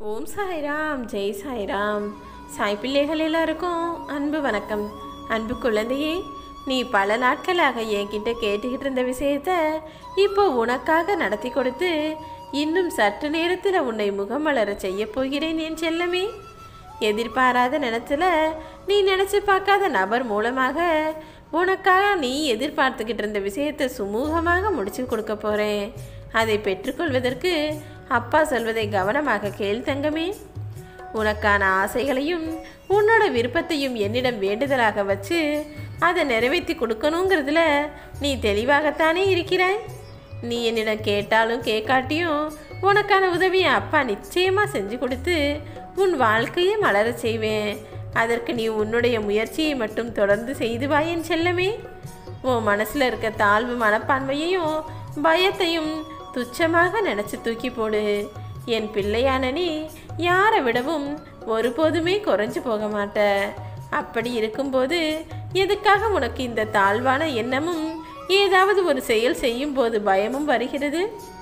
ஓம் சாய்ராம் ஜெய் சாய்ராம் சாய் பிள்ளைகள் எல்லாருக்கும் அன்பு வணக்கம் அன்பு குழந்தையே நீ பல நாட்களாக என்கிட்ட கேட்டுக்கிட்டு இருந்த விஷயத்த இப்போ உனக்காக நடத்தி கொடுத்து இன்னும் சற்று நேரத்தில் உன்னை முகமலர செய்ய போகிறேன் என் செல்லமே எதிர்பாராத நேரத்தில் நீ நினச்சி பார்க்காத நபர் மூலமாக உனக்காக நீ எதிர்பார்த்துக்கிட்டு இருந்த விஷயத்தை சுமூகமாக முடிச்சு கொடுக்க போகிறேன் அதை பெற்றுக்கொள்வதற்கு அப்பா சொல்வதை கவனமாக கேள் தங்கமே உனக்கான ஆசைகளையும் உன்னோட விருப்பத்தையும் என்னிடம் வேண்டுதலாக வச்சு அதை நிறைவேற்றி கொடுக்கணுங்கிறதுல நீ தெளிவாகத்தானே இருக்கிறாய் நீ என்னிடம் கேட்டாலும் கேட்காட்டியும் உனக்கான உதவியை அப்பா நிச்சயமாக செஞ்சு கொடுத்து உன் வாழ்க்கையை மலர செய்வேன் அதற்கு நீ உன்னுடைய முயற்சியை மட்டும் தொடர்ந்து செய்து வா என் செல்லமே உன் மனசில் இருக்க தாழ்வு மனப்பான்மையையும் பயத்தையும் துச்சமாக நினச்சி தூக்கி போடு என் பிள்ளையான நீ யாரை விடவும் ஒருபோதுமே குறைஞ்சு போக மாட்ட அப்படி இருக்கும்போது எதுக்காக உனக்கு இந்த தாழ்வான எண்ணமும் ஏதாவது ஒரு செயல் செய்யும் போது பயமும் வருகிறது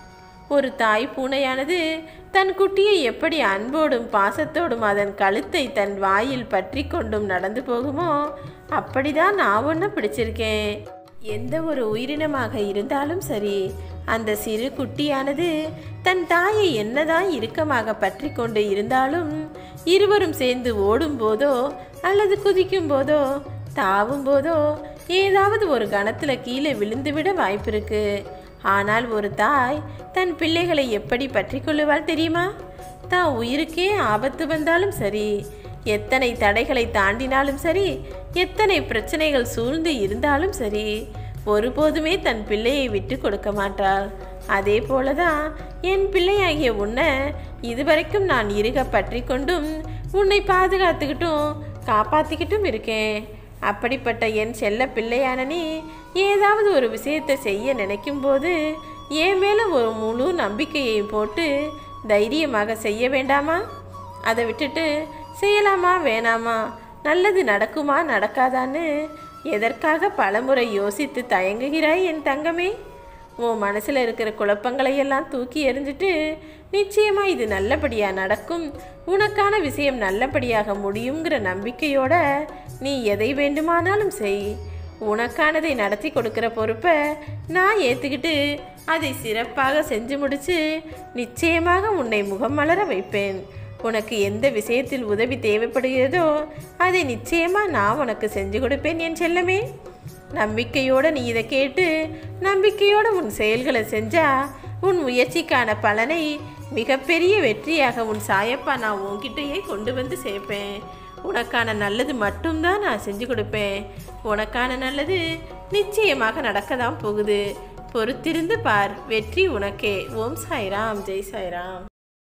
ஒரு தாய் பூனையானது தன் குட்டியை எப்படி அன்போடும் பாசத்தோடும் அதன் கழுத்தை தன் வாயில் பற்றி கொண்டும் நடந்து போகுமோ அப்படிதான் நான் ஒன்று பிடிச்சிருக்கேன் எந்த ஒரு உயிரினமாக இருந்தாலும் சரி அந்த சிறு குட்டியானது தன் தாயை என்னதான் இறுக்கமாக பற்றி கொண்டு இருந்தாலும் இருவரும் சேர்ந்து ஓடும் போதோ அல்லது குதிக்கும் போதோ தாவும் போதோ ஏதாவது ஒரு கணத்தில் கீழே விழுந்துவிட வாய்ப்பு இருக்கு ஆனால் ஒரு தாய் தன் பிள்ளைகளை எப்படி பற்றி கொள்ளுவாள் தெரியுமா தான் உயிருக்கே ஆபத்து வந்தாலும் சரி எத்தனை தடைகளை தாண்டினாலும் சரி எத்தனை பிரச்சனைகள் சூழ்ந்து இருந்தாலும் சரி ஒருபோதுமே தன் பிள்ளையை விட்டு கொடுக்க மாட்டாள் அதே போலதான் என் பிள்ளையாகிய உன்னை இதுவரைக்கும் நான் இருக பற்றி கொண்டும் உன்னை பாதுகாத்துக்கிட்டும் காப்பாற்றிக்கிட்டும் இருக்கேன் அப்படிப்பட்ட என் செல்ல பிள்ளையான நீ ஏதாவது ஒரு விஷயத்தை செய்ய நினைக்கும் போது என் மேலே ஒரு முழு நம்பிக்கையை போட்டு தைரியமாக செய்ய வேண்டாமா அதை விட்டுட்டு செய்யலாமா வேணாமா நல்லது நடக்குமா நடக்காதான்னு எதற்காக பலமுறை யோசித்து தயங்குகிறாய் என் தங்கமே உன் மனசில் இருக்கிற குழப்பங்களையெல்லாம் தூக்கி எறிஞ்சிட்டு நிச்சயமாக இது நல்லபடியாக நடக்கும் உனக்கான விஷயம் நல்லபடியாக முடியுங்கிற நம்பிக்கையோட நீ எதை வேண்டுமானாலும் செய் உனக்கானதை நடத்தி கொடுக்குற பொறுப்பை நான் ஏற்றுக்கிட்டு அதை சிறப்பாக செஞ்சு முடிச்சு நிச்சயமாக உன்னை முகம் மலர வைப்பேன் உனக்கு எந்த விஷயத்தில் உதவி தேவைப்படுகிறதோ அதை நிச்சயமாக நான் உனக்கு செஞ்சு கொடுப்பேன் என் செல்லமே நம்பிக்கையோடு நீ இதை கேட்டு நம்பிக்கையோடு உன் செயல்களை செஞ்சா உன் முயற்சிக்கான பலனை மிகப்பெரிய வெற்றியாக உன் சாயப்பா நான் உன்கிட்டயே கொண்டு வந்து சேர்ப்பேன் உனக்கான நல்லது மட்டும்தான் நான் செஞ்சு கொடுப்பேன் உனக்கான நல்லது நிச்சயமாக நடக்க தான் போகுது பொறுத்திருந்து பார் வெற்றி உனக்கே ஓம் சாய்ராம் ஜெய் சாய்ராம்